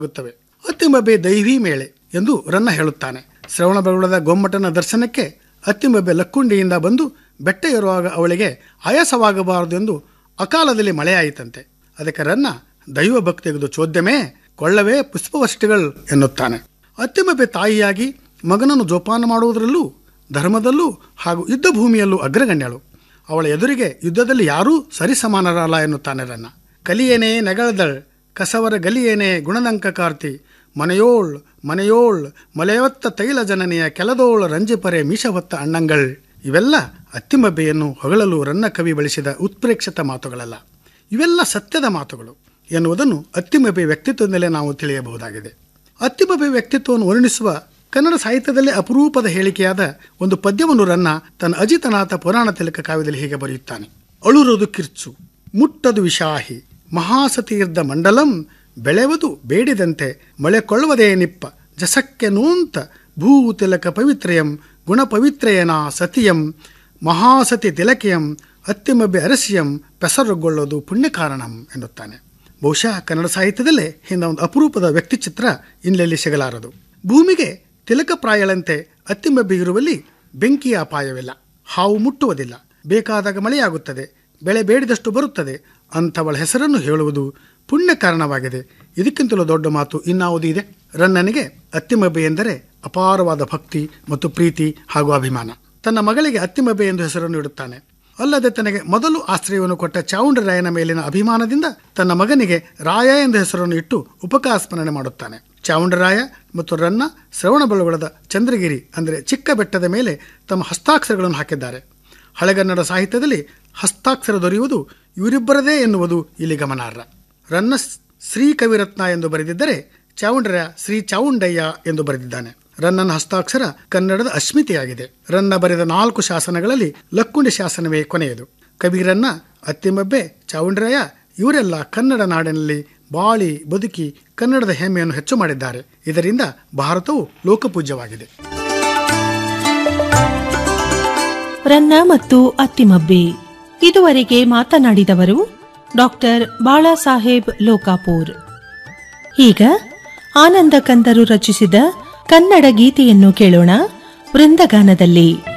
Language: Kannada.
ಆಗುತ್ತವೆ ಅತ್ತಿಂಬಬ್ಬೆ ದೈವಿ ಮೇಳೆ ಎಂದು ರನ್ನ ಹೇಳುತ್ತಾನೆ ಶ್ರವಣಬೆಳಗೊಳದ ಗೊಮ್ಮಟನ ದರ್ಶನಕ್ಕೆ ಅತ್ತಿಂಬಬ್ಬೆ ಲಕ್ಕುಂಡಿಯಿಂದ ಬಂದು ಬೆಟ್ಟ ಏರುವಾಗ ಅವಳಿಗೆ ಆಯಾಸವಾಗಬಾರದು ಎಂದು ಅಕಾಲದಲ್ಲಿ ಮಳೆಯಾಯಿತಂತೆ ಅದಕ್ಕೆ ರನ್ನ ದೈವ ಭಕ್ತಿಯದು ಚೋದ್ಯಮೇ ಕೊಳ್ಳವೇ ಪುಷ್ಪವಷ್ಟಿಗಳು ಎನ್ನುತ್ತಾನೆ ಅತ್ತಿಂಬಬ್ಬೆ ತಾಯಿಯಾಗಿ ಮಗನನ್ನು ಜೋಪಾನ ಮಾಡುವುದರಲ್ಲೂ ಧರ್ಮದಲ್ಲೂ ಹಾಗೂ ಯುದ್ಧ ಭೂಮಿಯಲ್ಲೂ ಅಗ್ರಗಣ್ಯಳು ಅವಳ ಎದುರಿಗೆ ಯುದ್ಧದಲ್ಲಿ ಯಾರೂ ಸರಿಸಮಾನರಲ್ಲ ಎನ್ನುತ್ತಾನೆ ರನ್ನ ಕಲಿಯೇನೇ ನೆಗಳದಳ್ ಕಸವರ ಗಲಿಯೇನೆ ಗುಣದಂಕ ಕಾರ್ತಿ ಮನೆಯೋಳ್ ಮನೆಯೋಳ್ ಮಲೆಯವತ್ತ ತೈಲ ಜನನೆಯ ಕೆಲದೋಳ ರಂಜಿಪರೆ ಮೀಶವತ್ತ ಅಣ್ಣಂಗಳ್ ಇವೆಲ್ಲ ಅತ್ತಿಮಬ್ಬೆಯನ್ನು ಹೊಗಳಲು ರನ್ನ ಕವಿ ಬಳಸಿದ ಉತ್ಪ್ರೇಕ್ಷಿತ ಮಾತುಗಳಲ್ಲ ಇವೆಲ್ಲ ಸತ್ಯದ ಮಾತುಗಳು ಎನ್ನುವುದನ್ನು ಅತ್ತಿಮಬ್ಬೆ ವ್ಯಕ್ತಿತ್ವದಲ್ಲೇ ನಾವು ತಿಳಿಯಬಹುದಾಗಿದೆ ಅತ್ತಿಮಬ್ಬೆ ವ್ಯಕ್ತಿತ್ವವನ್ನು ವರ್ಣಿಸುವ ಕನ್ನಡ ಸಾಹಿತ್ಯದಲ್ಲೇ ಅಪರೂಪದ ಹೇಳಿಕೆಯಾದ ಒಂದು ಪದ್ಯವನ್ನು ರನ್ನ ತನ್ನ ಅಜಿತನಾಥ ಪುರಾಣ ತಿಲಕ ಕಾವ್ಯದಲ್ಲಿ ಹೀಗೆ ಬರೆಯುತ್ತಾನೆ ಅಳುರದು ಕಿರ್ಚು ಮುಟ್ಟದು ವಿಷಾಹಿ ಮಹಾಸತೀರ್ಧ ಮಂಡಲಂ ಬೆಳೆವುದು ಬೇಡಿದಂತೆ ಮಳೆ ಕೊಳ್ಳುವುದೇ ನಿಪ್ಪ ಜಸಕ್ಕೆ ನೂಂತ ಭೂ ತಿಲಕ ಪವಿತ್ರಯಂ ಗುಣ ಪವಿತ್ರಯನ ಸತಿಯಂ ಮಹಾಸತಿ ತಿಲಕಿಯಂ ಅತ್ತಿಮಬ್ಬೆ ಅರಸಿಯಂ ಪೆಸರುಗೊಳ್ಳೋದು ಪುಣ್ಯ ಕಾರಣಂ ಎನ್ನುತ್ತಾನೆ ಬಹುಶಃ ಕನ್ನಡ ಸಾಹಿತ್ಯದಲ್ಲೇ ಹಿಂದ ಒಂದು ಅಪರೂಪದ ವ್ಯಕ್ತಿಚಿತ್ರ ಇನ್ನೆಲ್ಲಿ ಸಿಗಲಾರದು ಭೂಮಿಗೆ ತಿಲಕಪ್ರಾಯಳಂತೆ ಅತ್ತಿಮಬ್ಬೆ ಇರುವಲ್ಲಿ ಬೆಂಕಿಯ ಅಪಾಯವಿಲ್ಲ ಹಾವು ಮುಟ್ಟುವುದಿಲ್ಲ ಬೇಕಾದಾಗ ಮಳೆಯಾಗುತ್ತದೆ ಬೆಳೆ ಬೇಡಿದಷ್ಟು ಬರುತ್ತದೆ ಅಂಥವಳ ಹೆಸರನ್ನು ಹೇಳುವುದು ಪುಣ್ಯ ಕಾರಣವಾಗಿದೆ ಇದಕ್ಕಿಂತಲೂ ದೊಡ್ಡ ಮಾತು ಇನ್ನಾವುದು ಇದೆ ರನ್ನನಿಗೆ ಅತ್ತಿಮಬ್ಬೆ ಎಂದರೆ ಅಪಾರವಾದ ಭಕ್ತಿ ಮತ್ತು ಪ್ರೀತಿ ಹಾಗೂ ಅಭಿಮಾನ ತನ್ನ ಮಗಳಿಗೆ ಅತ್ತಿಮಬ್ಬೆ ಎಂದು ಹೆಸರನ್ನು ಇಡುತ್ತಾನೆ ಅಲ್ಲದೆ ತನಗೆ ಮೊದಲು ಆಶ್ರಯವನ್ನು ಕೊಟ್ಟ ಚಾವುಂಡರಾಯನ ಮೇಲಿನ ಅಭಿಮಾನದಿಂದ ತನ್ನ ಮಗನಿಗೆ ರಾಯ ಎಂದ ಹೆಸರನ್ನು ಇಟ್ಟು ಉಪಕಾಸ್ಮರಣೆ ಮಾಡುತ್ತಾನೆ ಚಾವುಂಡರಾಯ ಮತ್ತು ರನ್ನ ಶ್ರವಣಬೆಳಗೊಳದ ಚಂದ್ರಗಿರಿ ಅಂದರೆ ಚಿಕ್ಕ ಬೆಟ್ಟದ ಮೇಲೆ ತಮ್ಮ ಹಸ್ತಾಕ್ಷರಗಳನ್ನು ಹಾಕಿದ್ದಾರೆ ಹಳೆಗನ್ನಡ ಸಾಹಿತ್ಯದಲ್ಲಿ ಹಸ್ತಾಕ್ಷರ ದೊರೆಯುವುದು ಇವರಿಬ್ಬರದೇ ಎನ್ನುವುದು ಇಲ್ಲಿ ಗಮನಾರ್ಹ ರನ್ನ ಶ್ರೀ ಕವಿರತ್ನ ಎಂದು ಬರೆದಿದ್ದರೆ ಚಾವುಂಡರಾಯ ಶ್ರೀ ಚಾವುಂಡಯ್ಯ ಎಂದು ಬರೆದಿದ್ದಾನೆ ರನ್ನನ ಹಸ್ತಾಕ್ಷರ ಕನ್ನಡದ ಅಸ್ಮಿತೆಯಾಗಿದೆ ರನ್ನ ಬರೆದ ನಾಲ್ಕು ಶಾಸನಗಳಲ್ಲಿ ಲಕ್ಕುಂಡಿ ಶಾಸನವೇ ಕೊನೆಯದು ಕವಿರನ್ನ ಅತ್ತಿಮಬ್ಬೆ ಚಾವುಂಡರಾಯ ಇವರೆಲ್ಲ ಕನ್ನಡ ನಾಡಿನಲ್ಲಿ ಬಾಳಿ ಬದುಕಿ ಕನ್ನಡದ ಹೆಮ್ಮೆಯನ್ನು ಹೆಚ್ಚು ಮಾಡಿದ್ದಾರೆ ಇದರಿಂದ ಭಾರತವು ಲೋಕಪೂಜ್ಯವಾಗಿದೆ ರನ್ನ ಮತ್ತು ಅತ್ತಿಮಬ್ಬೆ ಇದುವರೆಗೆ ಮಾತನಾಡಿದವರು ಡಾಕ್ಟರ್ ಬಾಳಾಸಾಹೇಬ್ ಲೋಕಾಪುರ್ ಈಗ ಆನಂದ ಕಂದರು ರಚಿಸಿದ ಕನ್ನಡ ಗೀತೆಯನ್ನು ಕೇಳೋಣ ವೃಂದಗಾನದಲ್ಲಿ